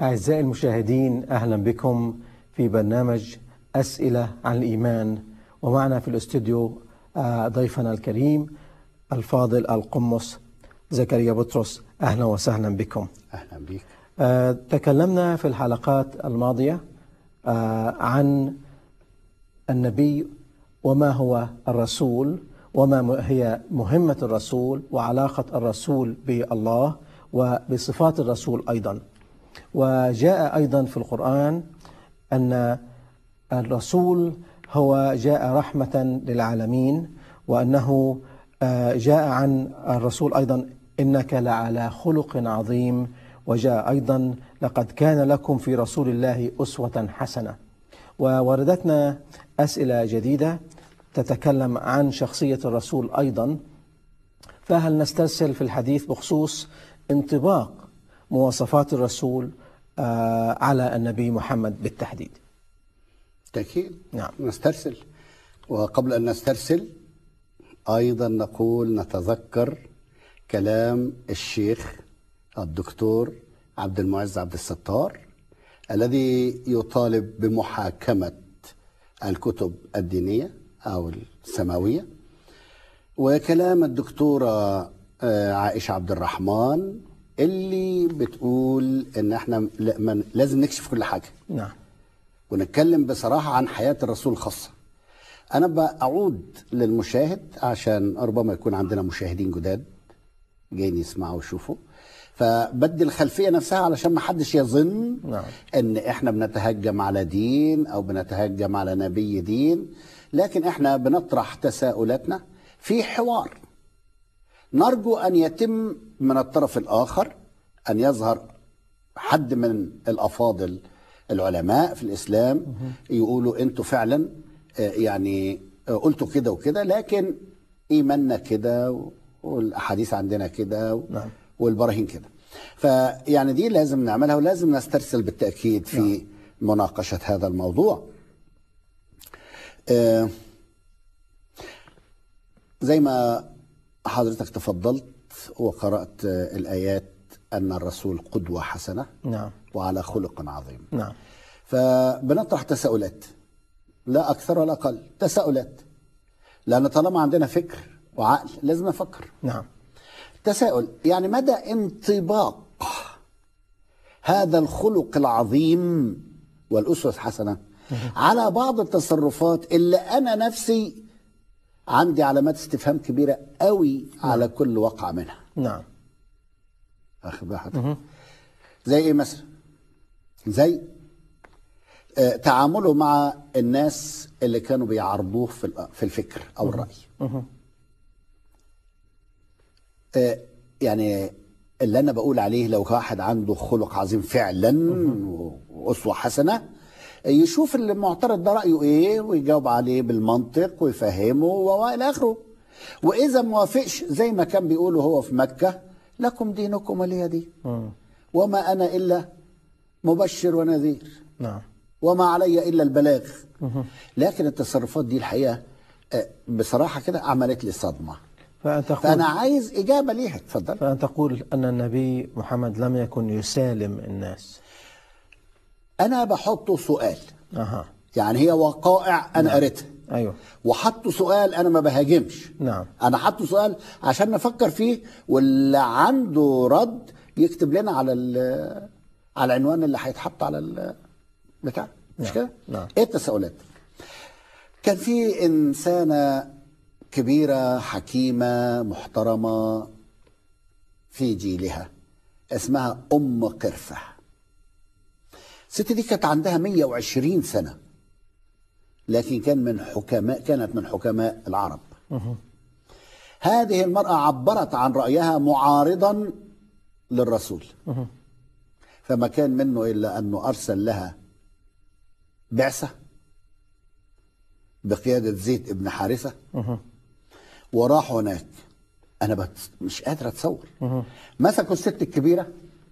أعزائي المشاهدين أهلا بكم في برنامج أسئلة عن الإيمان ومعنا في الاستوديو آه، ضيفنا الكريم الفاضل القمص زكريا بطرس أهلا وسهلا بكم اهلا بيك آه، تكلمنا في الحلقات الماضية آه، عن النبي وما هو الرسول وما م- هي مهمة الرسول وعلاقة الرسول بالله وبصفات الرسول أيضا وجاء أيضا في القرآن أن الرسول هو جاء رحمة للعالمين وأنه آه، جاء عن الرسول أيضا إنك لعلى خلق عظيم وجاء أيضا لقد كان لكم في رسول الله أسوة حسنة ووردتنا أسئلة جديدة تتكلم عن شخصية الرسول أيضا فهل نسترسل في الحديث بخصوص انطباق مواصفات الرسول آه، على النبي محمد بالتحديد بالتاكيد نعم. نسترسل وقبل ان نسترسل ايضا نقول نتذكر كلام الشيخ الدكتور عبد المعز عبد الستار الذي يطالب بمحاكمه الكتب الدينيه او السماويه وكلام الدكتوره آه، عائشه عبد الرحمن اللي بتقول ان احنا لا- من- لازم نكشف كل حاجه نعم ونتكلم بصراحة عن حياة الرسول الخاصة أنا بأعود للمشاهد عشان ربما يكون عندنا مشاهدين جداد جايين يسمعوا ويشوفوا فبدي الخلفية نفسها علشان ما حدش يظن نعم. ان احنا بنتهجم على دين او بنتهجم على نبي دين لكن احنا بنطرح تساؤلاتنا في حوار نرجو ان يتم من الطرف الاخر ان يظهر حد من الافاضل العلماء في الاسلام يقولوا انتوا فعلا آه، يعني آه، قلتوا كده وكده لكن ايماننا كده والاحاديث عندنا كده نعم. والبراهين كده فيعني دي لازم نعملها ولازم نسترسل بالتاكيد في مناقشه هذا الموضوع آه، زي ما حضرتك تفضلت وقرأت آه، الآيات أن الرسول قدوة حسنة نعم وعلى خلق عظيم نعم فبنطرح تساؤلات لا أكثر ولا أقل تساؤلات لأن طالما عندنا فكر وعقل لازم نفكر نعم تساؤل يعني مدى انطباق هذا الخلق العظيم والأسوة الحسنة على بعض التصرفات اللي أنا نفسي عندي علامات استفهام كبيرة قوي على كل وقع منها نعم واخد بال حضرتك؟ زي ايه مثلا؟ زي آه، تعامله مع الناس اللي كانوا بيعارضوه في الأ- في الفكر او الراي. آه، يعني اللي انا بقول عليه لو واحد عنده خلق عظيم فعلا و- واسوه حسنه يشوف اللي المعترض ده رايه ايه ويجاوب عليه بالمنطق ويفهمه والى اخره. واذا موافقش زي ما كان بيقوله هو في مكه لكم دينكم ولي دين. مم. وما انا الا مبشر ونذير نعم وما علي الا البلاغ لكن التصرفات دي الحقيقه آه، بصراحه كده عملت لي صدمه فأنت تقول فانا عايز اجابه ليها اتفضل فأنت تقول أن النبي محمد لم يكن يسالم الناس انا بحط سؤال أها يعني هي وقائع انا قريتها أيوه وحطوا سؤال انا ما بهاجمش نعم انا حطوا سؤال عشان نفكر فيه واللي عنده رد يكتب لنا على ال- على العنوان اللي هيتحط على ال- بتاع مش نعم. كده؟ نعم. ايه التساؤلات؟ كان في انسانه كبيره حكيمه محترمه في جيلها اسمها ام قرفه الست دي كانت عندها 120 سنه لكن كان من حكماء كانت من حكماء العرب هذه المرأة عبرت عن رأيها معارضا للرسول فما كان منه إلا أنه أرسل لها بعثة بقيادة زيد ابن حارثة وراح هناك أنا بت... مش قادر أتصور مسكوا الست الكبيرة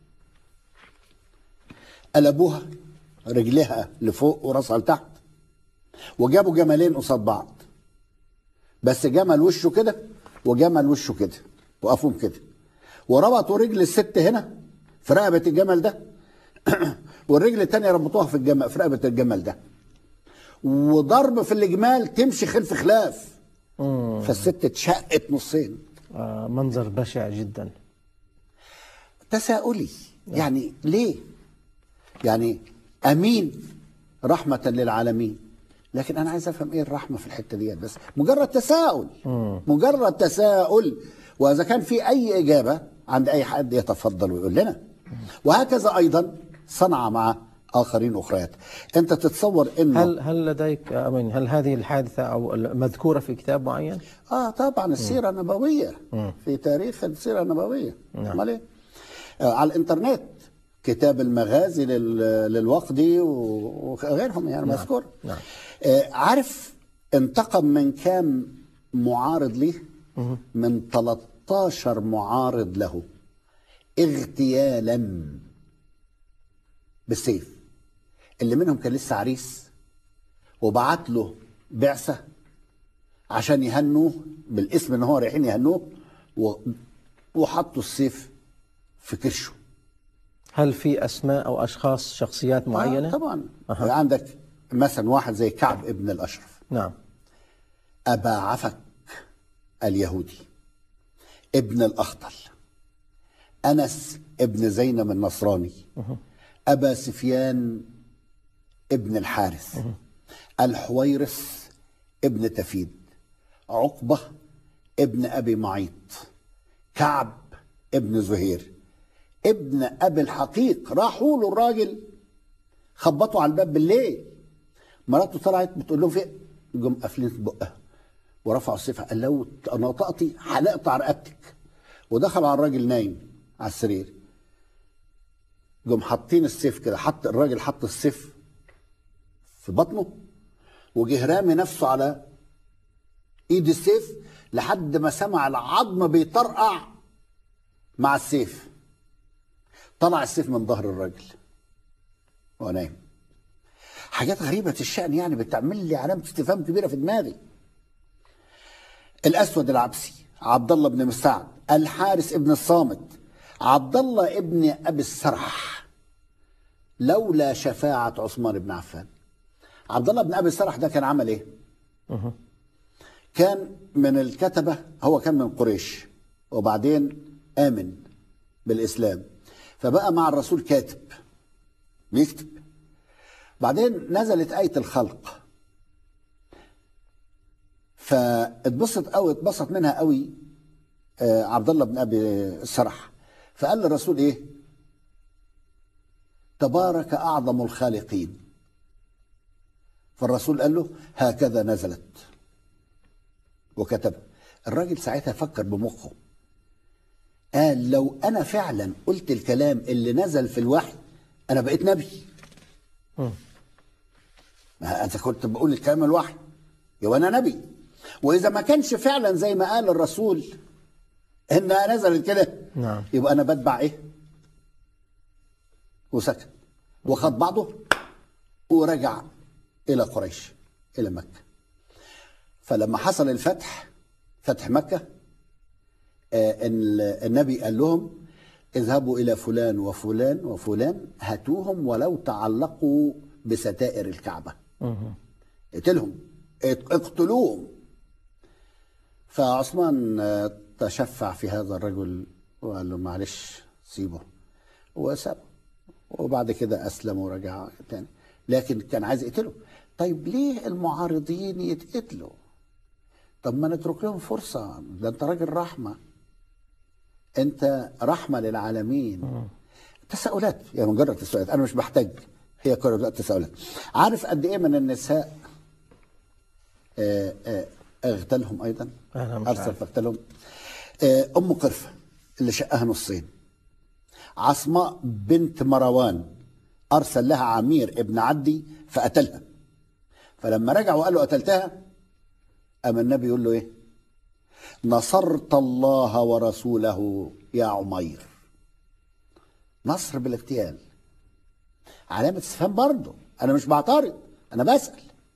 قلبوها رجلها لفوق وراسها لتحت وجابوا جمالين قصاد بعض بس جمل وشه كده وجمل وشه كده وقفهم كده وربطوا رجل الست هنا في رقبة الجمل ده والرجل التانية ربطوها في الجمل في رقبة الجمل ده وضرب في الجمال تمشي خلف خلاف فالست اتشقت نصين آه منظر بشع جدا تساؤلي يعني ليه يعني امين رحمه للعالمين لكن انا عايز افهم ايه الرحمه في الحته ديت بس مجرد تساؤل مجرد تساؤل واذا كان في اي اجابه عند اي حد يتفضل ويقول لنا وهكذا ايضا صنع مع اخرين اخريات انت تتصور انه هل هل لديك آه، أمين هل هذه الحادثة أو مذكورة في كتاب معين؟ اه طبعا السيره النبويه في تاريخ السيره النبويه نعم. امال ايه آه على الانترنت كتاب المغازي لل- للوقدي و- وغيرهم يعني مذكور نعم. آه عارف انتقم من كام معارض ليه من 13 معارض له اغتيالا بالسيف اللي منهم كان لسه عريس وبعت له بعثه عشان يهنوه بالاسم ان هو رايحين يهنوه و- وحطوا السيف في كرشه هل في أسماء أو أشخاص شخصيات معينة؟ آه طبعا أه. عندك مثلا واحد زي كعب ابن الاشرف نعم ابا عفك اليهودي ابن الاخطل انس ابن زينب النصراني ابا سفيان ابن الحارث الحويرث ابن تفيد عقبه ابن ابي معيط كعب ابن زهير ابن ابي الحقيق راحوا له الراجل خبطوا على الباب بالليل مراته طلعت بتقول لهم فين جم قافلين بقها ورفعوا السيف قال لو نطقتي هنقطع رقبتك ودخل على الراجل نايم على السرير جم حاطين السيف كده حط الراجل حط السيف في بطنه وجه رامي نفسه على ايد السيف لحد ما سمع العظم بيطرقع مع السيف طلع السيف من ظهر الراجل وهو نايم حاجات غريبة الشأن يعني بتعمل لي علامة استفهام كبيرة في دماغي الأسود العبسي عبد الله بن مسعد الحارس ابن الصامت عبد الله ابن أبي السرح لولا شفاعة عثمان بن عفان عبد الله بن أبي السرح ده كان عمل إيه؟ كان من الكتبة هو كان من قريش وبعدين آمن بالإسلام فبقى مع الرسول كاتب بيكتب بعدين نزلت آية الخلق فاتبسط قوي اتبسط منها قوي آه، عبد الله بن ابي السرح فقال للرسول ايه تبارك اعظم الخالقين فالرسول قال له هكذا نزلت وكتب الراجل ساعتها فكر بمخه قال لو انا فعلا قلت الكلام اللي نزل في الوحي انا بقيت نبي ما انت كنت بقول الكلام الوحي يبقى انا نبي واذا ما كانش فعلا زي ما قال الرسول انها نزلت كده نعم. يبقى انا بتبع ايه وسكت وخد بعضه ورجع الى قريش الى مكه فلما حصل الفتح فتح مكه آه، ال- النبي قال لهم اذهبوا الى فلان وفلان وفلان هاتوهم ولو تعلقوا بستائر الكعبه اقتلهم اق- اقتلوهم فعثمان آه، تشفع في هذا الرجل وقال له معلش سيبه وسابه وبعد كده اسلم ورجع تاني لكن كان عايز يقتله طيب ليه المعارضين يتقتلوا طب ما نترك لهم فرصة ده انت راجل رحمة انت رحمة للعالمين تساؤلات يعني مجرد تساؤلات انا مش بحتاج هي كلها تساؤلات عارف قد ايه من النساء آه، آه، اغتالهم ايضا أنا مش ارسل عارف. فاغتالهم آه، ام قرفه اللي شقها نصين عصماء بنت مروان ارسل لها عمير ابن عدي فقتلها فلما رجع وقال له قتلتها اما النبي يقول له ايه نصرت الله ورسوله يا عمير نصر بالاغتيال علامة استفهام برضه أنا مش بعترض أنا بسأل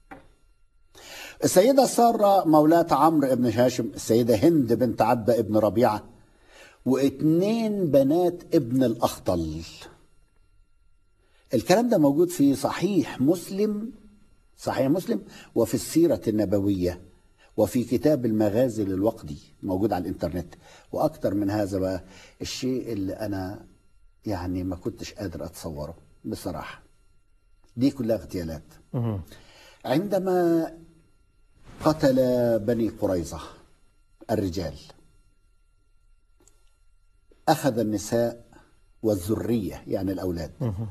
السيدة سارة مولاة عمرو بن هاشم السيدة هند بنت عتبة ابن ربيعة واتنين بنات ابن الأخطل الكلام ده موجود في صحيح مسلم صحيح مسلم وفي السيرة النبوية وفي كتاب المغازي للوقدي موجود على الانترنت واكتر من هذا بقى الشيء اللي انا يعني ما كنتش قادر اتصوره بصراحة دي كلها اغتيالات مهم. عندما قتل بني قريظة الرجال أخذ النساء والذرية يعني الأولاد مهم.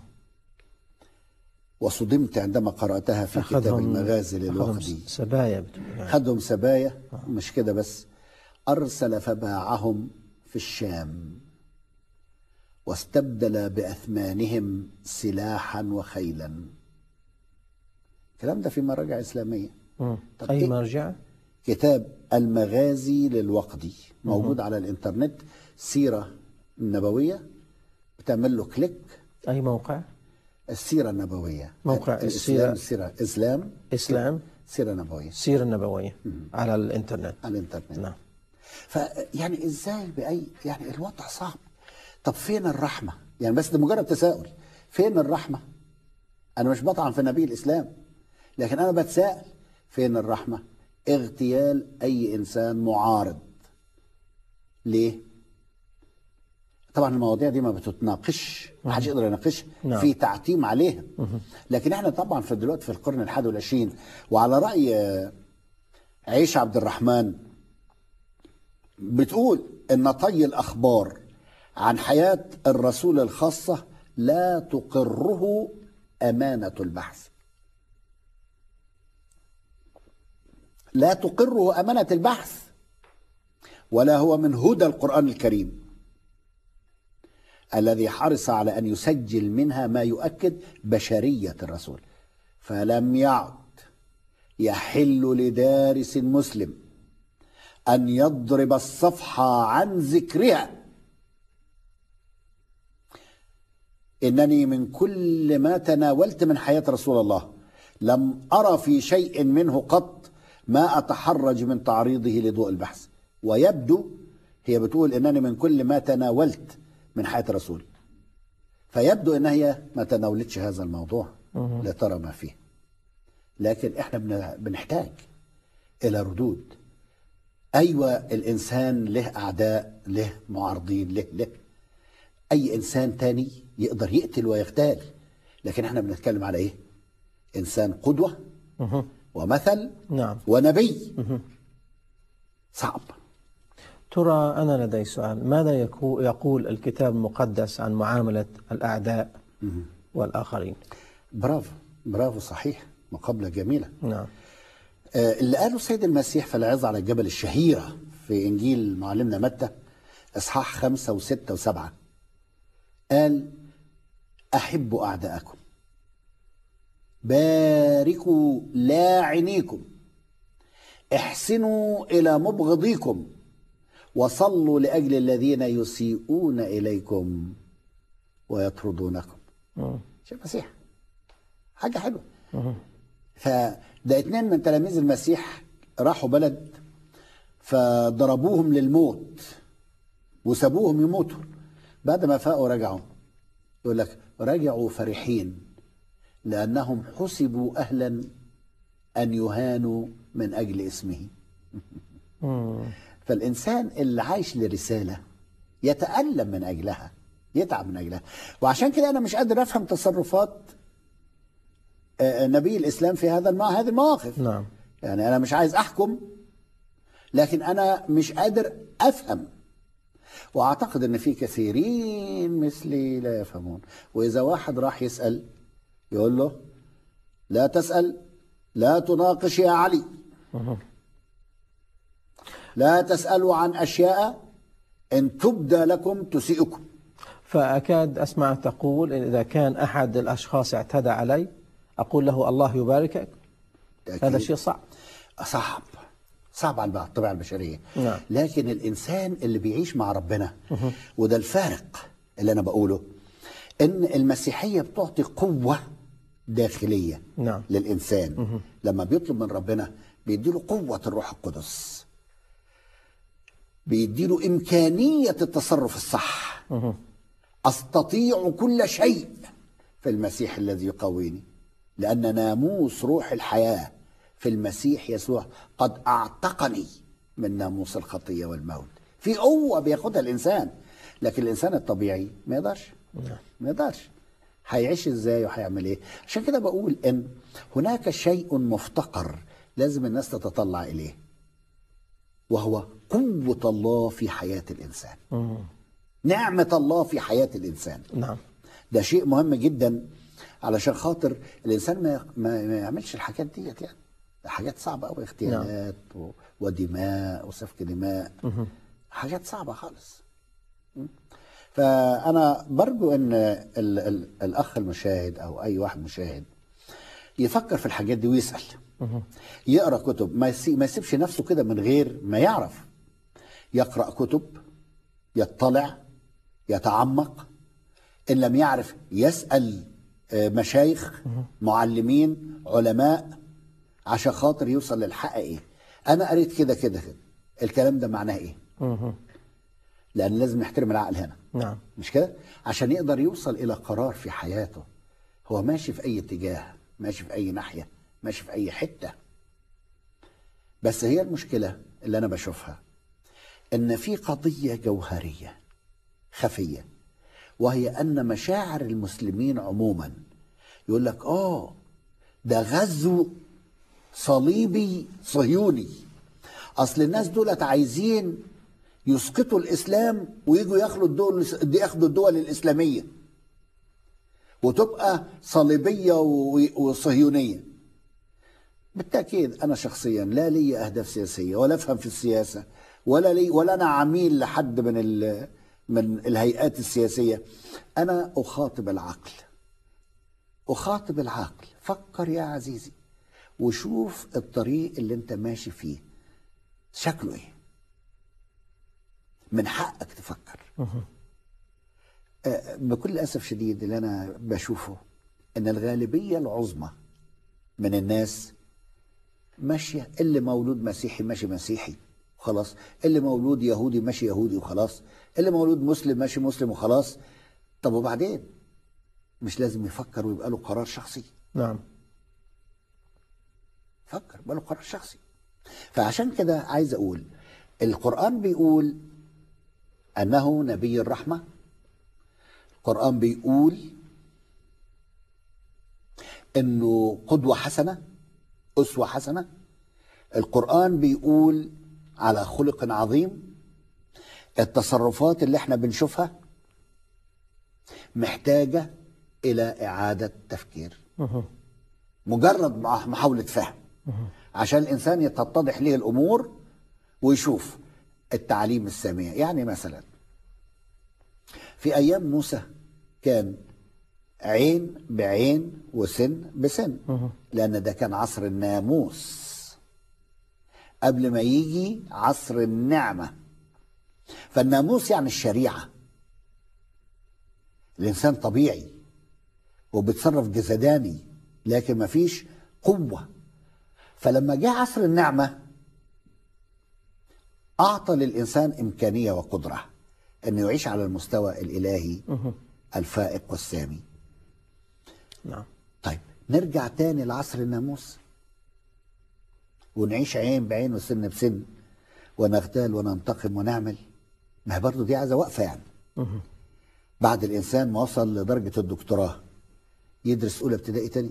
وصدمت عندما قرأتها في كتاب أخذهم المغازي أخذهم للوقدي سبايا بتقول يعني. خدهم سبايا مش كده بس أرسل فباعهم في الشام واستبدل بأثمانهم سلاحا وخيلا الكلام ده في مراجع إسلامية مم. طب أي إيه؟ مرجع؟ كتاب المغازي للوقدي موجود على الانترنت سيرة النبوية بتعمل له كليك أي موقع؟ السيرة النبوية موقع الإسلام السيرة. السيرة إسلام إسلام سيرة نبوية السيرة النبوية على الإنترنت على الانترنت نعم فيعني ازاي باي يعني الوضع صعب طب فين الرحمه يعني بس ده مجرد تساؤل فين الرحمه انا مش بطعن في نبي الاسلام لكن انا بتساءل فين الرحمه اغتيال اي انسان معارض ليه طبعا المواضيع دي ما بتتناقش ما حدش يقدر يناقشها نعم. في تعتيم عليها لكن احنا طبعا في دلوقتي في القرن الحادي والعشرين وعلى راي آه، عيش عبد الرحمن بتقول ان طي الاخبار عن حياه الرسول الخاصه لا تقره امانه البحث لا تقره امانه البحث ولا هو من هدى القران الكريم الذي حرص على ان يسجل منها ما يؤكد بشريه الرسول فلم يعد يحل لدارس مسلم ان يضرب الصفحه عن ذكرها انني من كل ما تناولت من حياه رسول الله لم ارى في شيء منه قط ما اتحرج من تعريضه لضوء البحث ويبدو هي بتقول انني من كل ما تناولت من حياه الرسول فيبدو ان هي ما تناولتش هذا الموضوع لترى ما فيه لكن احنا بن- بنحتاج الى ردود ايوه الانسان له اعداء له معارضين له له اي انسان تاني يقدر يقتل ويغتال لكن احنا بنتكلم على ايه انسان قدوه مهم. ومثل نعم ونبي صعب ترى أنا لدي سؤال ماذا يكو- يقول الكتاب المقدس عن معاملة الأعداء والآخرين برافو برافو صحيح مقابله جميله نعم آه، اللي قاله السيد المسيح في العظة على الجبل الشهيرة في إنجيل معلمنا متى إصحاح خمسة وستة وسبعة قال أحبوا أعداءكم باركوا لاعنيكم احسنوا إلى مبغضيكم وصلوا لأجل الذين يسيئون إليكم ويطردونكم مم. شوف المسيح حاجة حلوة فده اتنين من تلاميذ المسيح راحوا بلد فضربوهم للموت وسابوهم يموتوا بعد ما فاقوا رجعوا يقول لك رجعوا فرحين لأنهم حسبوا أهلا أن يهانوا من أجل اسمه مم. فالإنسان اللي عايش لرسالة يتألم من أجلها يتعب من أجلها وعشان كده أنا مش قادر أفهم تصرفات آه، نبي الإسلام في هذا المو... هذه المواقف نعم يعني أنا مش عايز أحكم لكن أنا مش قادر أفهم وأعتقد أن في كثيرين مثلي لا يفهمون وإذا واحد راح يسأل يقول له لا تسأل لا تناقش يا علي مهم. لا تسألوا عن أشياء إن تبدى لكم تسيئكم فأكاد أسمع تقول إن إذا كان أحد الأشخاص اعتدى علي أقول له الله يباركك هذا أكيد. شيء صعب صعب صعب على البعض الطبيعة البشرية نعم. لكن الإنسان اللي بيعيش مع ربنا وده الفارق اللي أنا بقوله إن المسيحية بتعطي قوة داخلية نعم. للإنسان لما بيطلب من ربنا بيديله قوة الروح القدس بيديله إمكانية التصرف الصح مهم. أستطيع كل شيء في المسيح الذي يقويني لأن ناموس روح الحياة في المسيح يسوع قد أعتقني من ناموس الخطية والموت في قوة بياخدها الإنسان لكن الإنسان الطبيعي ما يقدرش ما يقدرش هيعيش ازاي وهيعمل ايه عشان كده بقول ان هناك شيء مفتقر لازم الناس تتطلع اليه وهو قوة الله في حياة الإنسان نعمة الله في حياة الإنسان نعم ده شيء مهم جدا علشان خاطر الانسان ما ما, ما يعملش الحاجات ديت يعني ده حاجات صعبه قوي اغتيالات و- ودماء وسفك دماء حاجات صعبه خالص م? فانا برجو ان ال ال الاخ المشاهد او اي واحد مشاهد يفكر في الحاجات دي ويسال يقرا كتب ما يسي- ما يسيبش نفسه كده من غير ما يعرف يقرا كتب يطلع يتعمق ان لم يعرف يسال آه، مشايخ معلمين علماء عشان خاطر يوصل للحق ايه انا قريت كده كده كده الكلام ده معناه ايه مهم. لان لازم نحترم العقل هنا نعم مش كده عشان يقدر يوصل الى قرار في حياته هو ماشي في اي اتجاه ماشي في اي ناحيه ماشي في اي حته بس هي المشكله اللي انا بشوفها ان في قضيه جوهريه خفيه وهي ان مشاعر المسلمين عموما يقول لك اه ده غزو صليبي صهيوني اصل الناس دولت عايزين يسقطوا الاسلام ويجوا ياخدوا الدول ياخدوا الدول الاسلاميه وتبقى صليبيه و- وصهيونيه بالتاكيد انا شخصيا لا لي اهداف سياسيه ولا افهم في السياسه ولا لي ولا انا عميل لحد من ال من الهيئات السياسيه انا اخاطب العقل اخاطب العقل فكر يا عزيزي وشوف الطريق اللي انت ماشي فيه شكله ايه من حقك تفكر آه، بكل اسف شديد اللي انا بشوفه ان الغالبيه العظمى من الناس ماشيه اللي مولود مسيحي ماشي مسيحي وخلاص اللي مولود يهودي ماشي يهودي وخلاص اللي مولود مسلم ماشي مسلم وخلاص طب وبعدين مش لازم يفكر ويبقى له قرار شخصي نعم فكر يبقى له قرار شخصي فعشان كده عايز اقول القران بيقول انه نبي الرحمه القران بيقول انه قدوه حسنه اسوه حسنه القران بيقول على خلق عظيم التصرفات اللي احنا بنشوفها محتاجه الى اعاده تفكير مهم. مجرد مع- محاولة فهم عشان الإنسان تتضح له الأمور ويشوف التعليم السامية يعني مثلا في أيام موسى كان عين بعين وسن بسن لأن ده كان عصر الناموس قبل ما يجي عصر النعمة فالناموس يعني الشريعة الإنسان طبيعي وبيتصرف جسداني لكن مفيش قوة فلما جاء عصر النعمة أعطى للإنسان إمكانية وقدرة أنه يعيش على المستوى الإلهي الفائق والسامي نعم طيب نرجع تاني لعصر الناموس ونعيش عين بعين وسن بسن ونغتال وننتقم ونعمل ما هي برضه دي عايزه وقفه يعني بعد الانسان ما وصل لدرجه الدكتوراه يدرس اولى ابتدائي تاني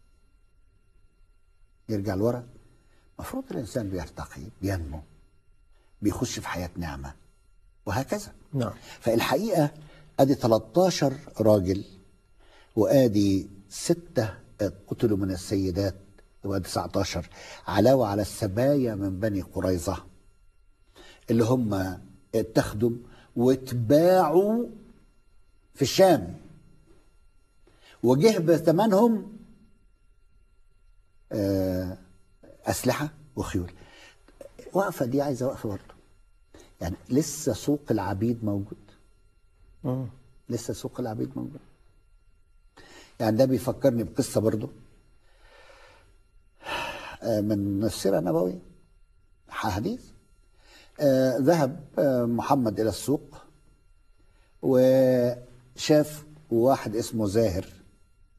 يرجع لورا المفروض الانسان بيرتقي بينمو بيخش في حياه نعمه وهكذا نعم فالحقيقه ادي 13 راجل وادي سته قتلوا من السيدات وادي 19 علاوه على السبايا من بني قريظه اللي هم اتخذوا واتباعوا في الشام وجه بثمنهم آه، اسلحه وخيول وقفه دي عايزه وقفه برضه يعني لسه سوق العبيد موجود مم. لسه سوق العبيد موجود يعني ده بيفكرني بقصة برضو آه، من السيرة النبوية حديث آه، ذهب آه، محمد إلى السوق وشاف واحد اسمه زاهر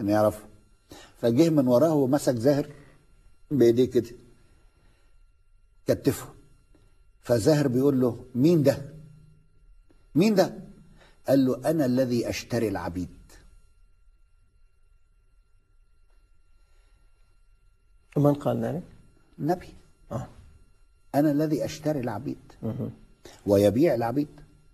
ان يعرفه فجه من وراه ومسك زاهر بايديه كده كتفه فزاهر بيقول له مين ده مين ده قال له انا الذي اشتري العبيد ومن قال ذلك؟ نبي آه. انا الذي اشتري العبيد ويبيع العبيد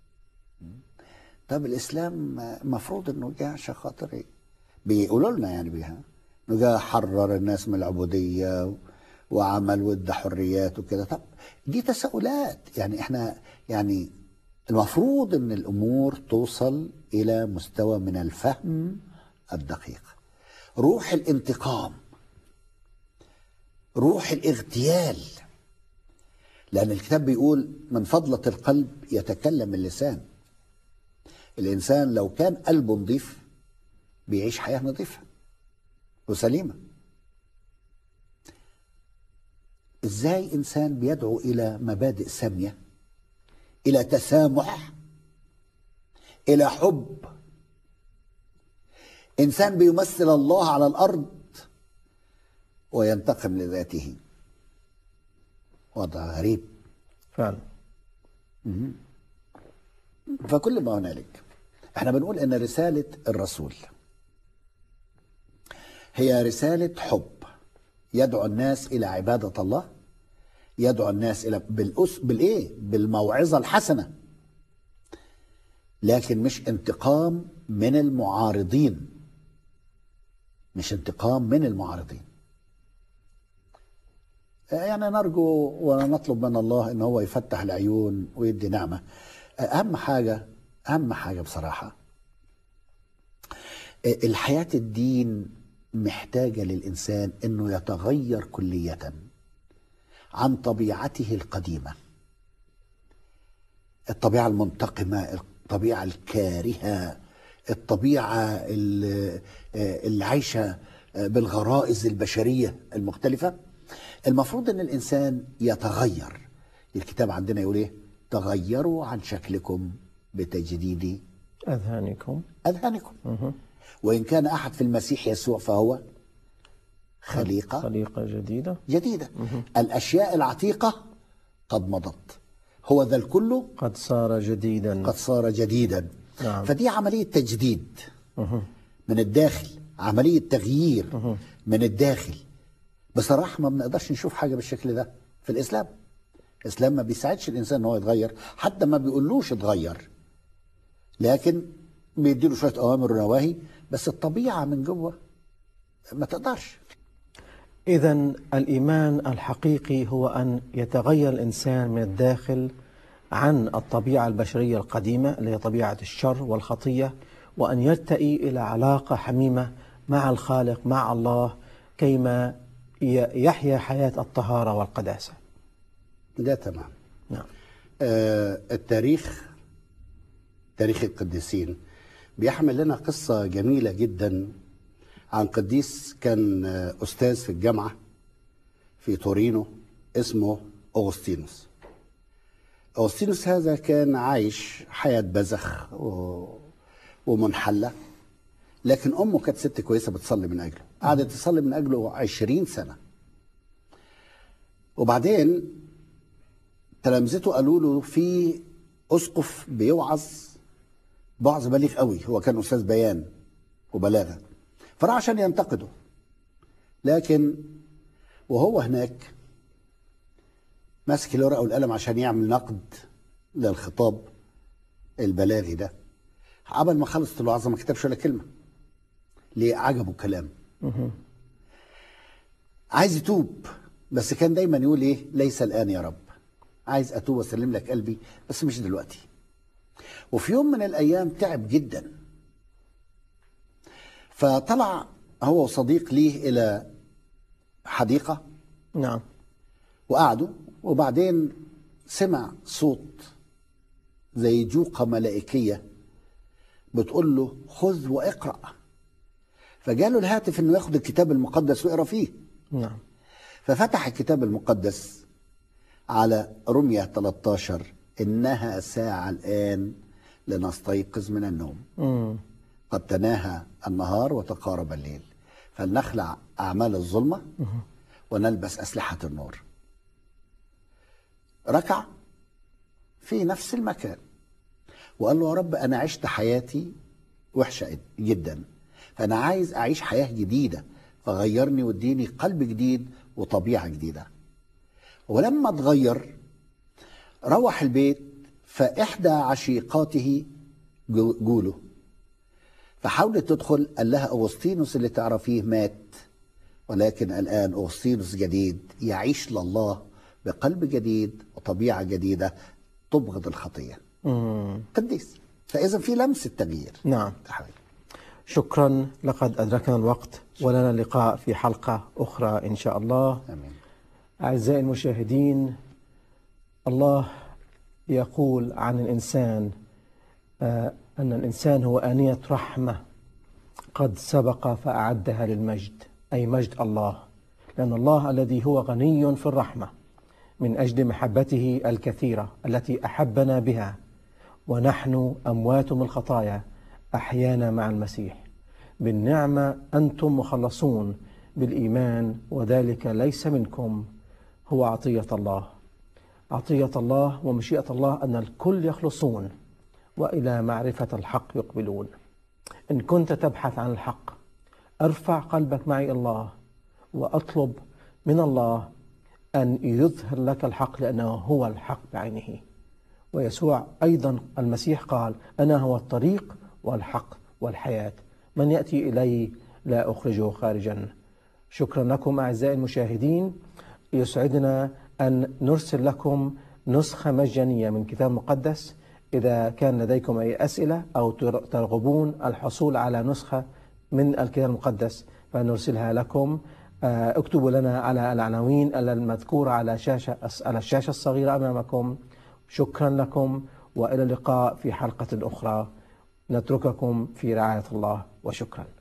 طب الاسلام مفروض انه جه عشان خاطر ايه بيقولوا لنا يعني بيها انه جه حرر الناس من العبوديه و- وعمل وادى حريات وكده طب دي تساؤلات يعني احنا يعني المفروض ان الامور توصل الى مستوى من الفهم الدقيق روح الانتقام روح الاغتيال لأن الكتاب بيقول من فضلة القلب يتكلم اللسان الإنسان لو كان قلبه نظيف بيعيش حياة نظيفة وسليمة إزاي إنسان بيدعو إلى مبادئ سامية إلى تسامح إلى حب إنسان بيمثل الله على الأرض وينتقم لذاته وضع غريب فعلا فكل ما هنالك احنا بنقول ان رسالة الرسول هي رسالة حب يدعو الناس الى عبادة الله يدعو الناس الى بالأس بالايه بالموعظة الحسنة لكن مش انتقام من المعارضين مش انتقام من المعارضين يعني نرجو ونطلب من الله ان هو يفتح العيون ويدي نعمه اهم حاجه اهم حاجه بصراحه الحياه الدين محتاجه للانسان انه يتغير كليه عن طبيعته القديمه الطبيعه المنتقمه الطبيعه الكارهه الطبيعه اللي اللي عايشه بالغرائز البشريه المختلفه المفروض ان الانسان يتغير الكتاب عندنا يقول ايه تغيروا عن شكلكم بتجديد أذهانكم اذهانكم وان كان احد في المسيح يسوع فهو خليقه خليقة جديدة جديده الاشياء العتيقه قد مضت هو ذا الكل قد صار جديدا قد صار جديدا نعم. فدي عمليه تجديد من الداخل عمليه تغيير من الداخل بصراحه ما بنقدرش نشوف حاجه بالشكل ده في الاسلام الاسلام ما بيساعدش الانسان ان هو يتغير حتى ما بيقولوش اتغير لكن بيديله شويه اوامر ونواهي بس الطبيعه من جوه ما تقدرش إذا الإيمان الحقيقي هو أن يتغير الإنسان من الداخل عن الطبيعة البشرية القديمة اللي هي طبيعة الشر والخطية وأن يرتقي إلى علاقة حميمة مع الخالق مع الله كيما ي- يحيا حياة الطهارة والقداسة ده تمام نعم آه التاريخ تاريخ القديسين بيحمل لنا قصة جميلة جدا عن قديس كان آه، أستاذ في الجامعة في تورينو اسمه أغسطينوس أغسطينوس هذا كان عايش حياة بذخ و... ومنحلة لكن أمه كانت ست كويسة بتصلي من أجله قعدت تصلي من أجله عشرين سنة وبعدين تلامذته قالوا له في اسقف بيوعظ وعظ بليغ قوي هو كان استاذ بيان وبلاغه فراح عشان ينتقده لكن وهو هناك ماسك الورقه والقلم عشان يعمل نقد للخطاب البلاغي ده قبل ما خلصت الوعظه ما كتبش ولا كلمه ليه عجبه الكلام عايز يتوب بس كان دايما يقول ايه ليس الان يا رب عايز اتوب واسلم لك قلبي بس مش دلوقتي وفي يوم من الايام تعب جدا فطلع هو وصديق ليه الى حديقه نعم وقعدوا وبعدين سمع صوت زي جوقه ملائكيه بتقول له خذ واقرا فجاله الهاتف انه ياخد الكتاب المقدس ويقرا فيه نعم ففتح الكتاب المقدس على رمية 13 إنها ساعة الآن لنستيقظ من النوم مم. قد تناهى النهار وتقارب الليل فلنخلع أعمال الظلمة ونلبس أسلحة النور ركع في نفس المكان وقال له يا رب أنا عشت حياتي وحشة جدا فأنا عايز أعيش حياة جديدة فغيرني واديني قلب جديد وطبيعة جديدة ولما اتغير روح البيت فإحدى عشيقاته جو- جوله فحاولت تدخل قال لها أغسطينوس اللي تعرفيه مات ولكن الآن أغسطينوس جديد يعيش لله بقلب جديد وطبيعة جديدة تبغض الخطية مم. قديس فإذا في لمسة تغيير نعم تحويل شكرا لقد أدركنا الوقت ولنا لقاء في حلقة أخرى إن شاء الله آمين أعزائي المشاهدين الله يقول عن الإنسان آه، أن الإنسان هو آنية رحمة قد سبق فأعدها للمجد أي مجد الله لأن الله الذي هو غني في الرحمة من أجل محبته الكثيرة التي أحبنا بها ونحن أموات من الخطايا أحيانا مع المسيح بالنعمة أنتم مخلصون بالإيمان وذلك ليس منكم هو عطية الله عطية الله ومشيئة الله أن الكل يخلصون وإلى معرفة الحق يقبلون إن كنت تبحث عن الحق ارفع قلبك معي الله وأطلب من الله أن يظهر لك الحق لأنه هو الحق بعينه ويسوع أيضا المسيح قال أنا هو الطريق والحق والحياة من يأتي إلي لا أخرجه خارجا شكرا لكم أعزائي المشاهدين يسعدنا أن نرسل لكم نسخة مجانية من كتاب مقدس إذا كان لديكم أي أسئلة أو تر- ترغبون الحصول على نسخة من الكتاب المقدس فنرسلها لكم آه، اكتبوا لنا على العناوين المذكورة على شاشة على الشاشة الصغيرة أمامكم شكرا لكم وإلى اللقاء في حلقة أخرى نترككم في رعاية الله وشكرا